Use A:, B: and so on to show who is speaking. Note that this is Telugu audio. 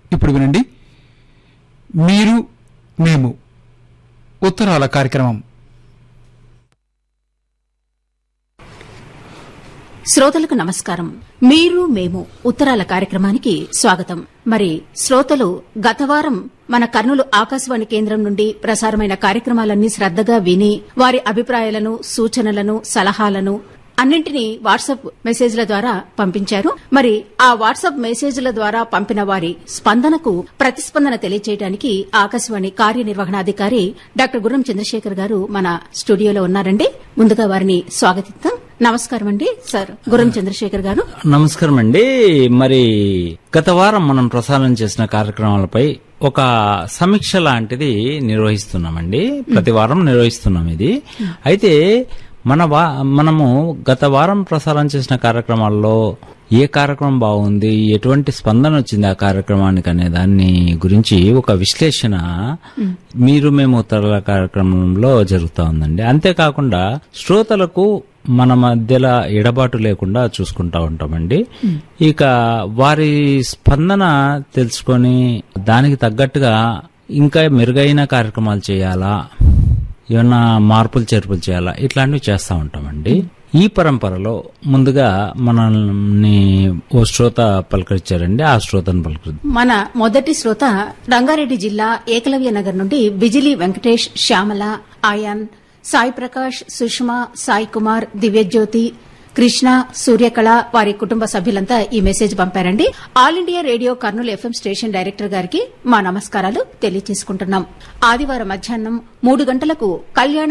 A: ఇప్పుడు వినండి మీరు మేము ఉత్తరాల కార్యక్రమం
B: శ్రోతలకు నమస్కారం మీరు మేము ఉత్తరాల కార్యక్రమానికి స్వాగతం మరి శ్రోతలు గత వారం మన కర్నూలు ఆకాశవాణి కేంద్రం నుండి ప్రసారమైన కార్యక్రమాలన్నీ శ్రద్దగా విని వారి అభిప్రాయాలను సూచనలను సలహాలను అన్నింటినీ వాట్సాప్ మెసేజ్ల ద్వారా పంపించారు మరి ఆ వాట్సాప్ మెసేజ్ల ద్వారా పంపిన వారి స్పందనకు ప్రతిస్పందన తెలియజేయడానికి ఆకాశవాణి కార్యనిర్వహణాధికారి డాక్టర్ గుర్రం చంద్రశేఖర్ గారు మన స్టూడియోలో ఉన్నారండి ముందుగా వారిని స్వాగతిద్దాం నమస్కారం అండి సార్ గుర్రం చంద్రశేఖర్ గారు
C: నమస్కారం అండి మరి గత వారం మనం ప్రసారం చేసిన కార్యక్రమాలపై ఒక సమీక్ష లాంటిది నిర్వహిస్తున్నామండి ప్రతి వారం నిర్వహిస్తున్నాం ఇది అయితే మన వా- మనము గత వారం ప్రసారం చేసిన కార్యక్రమాల్లో ఏ కార్యక్రమం బాగుంది ఎటువంటి స్పందన వచ్చింది ఆ కార్యక్రమానికి అనే దాన్ని గురించి ఒక విశ్లేషణ మీరు మేము ఉత్తరాల కార్యక్రమంలో జరుగుతా ఉందండి అంతేకాకుండా శ్రోతలకు మన మధ్యలో ఎడబాటు లేకుండా చూసుకుంటా ఉంటామండి ఇక వారి స్పందన తెలుసుకొని దానికి తగ్గట్టుగా ఇంకా మెరుగైన కార్యక్రమాలు చేయాలా ఏమన్నా మార్పులు చేర్పులు చేయాలా ఇట్లాంటివి చేస్తా ఉంటామండి ఈ పరంపరలో ముందుగా మనల్ని ఓ శ్రోత పలకరించారండి ఆ శ్రోతను పలకరి
B: మన మొదటి శ్రోత రంగారెడ్డి జిల్లా ఏకలవ్య నగర్ నుండి బిజిలీ వెంకటేష్ శ్యామల ఆయాన్ సాయి ప్రకాష్ సుష్మా సాయి కుమార్ దివ్యజ్యోతి కృష్ణ సూర్యకళ వారి కుటుంబ సభ్యులంతా ఈ మెసేజ్ పంపారండి all India radio Kurnool FM station director గారికి మా నమస్కారాలు తెలియజేసుకుంటున్నాం ఆదివారం మధ్యాహ్నం మూడు గంటలకు కళ్యాణ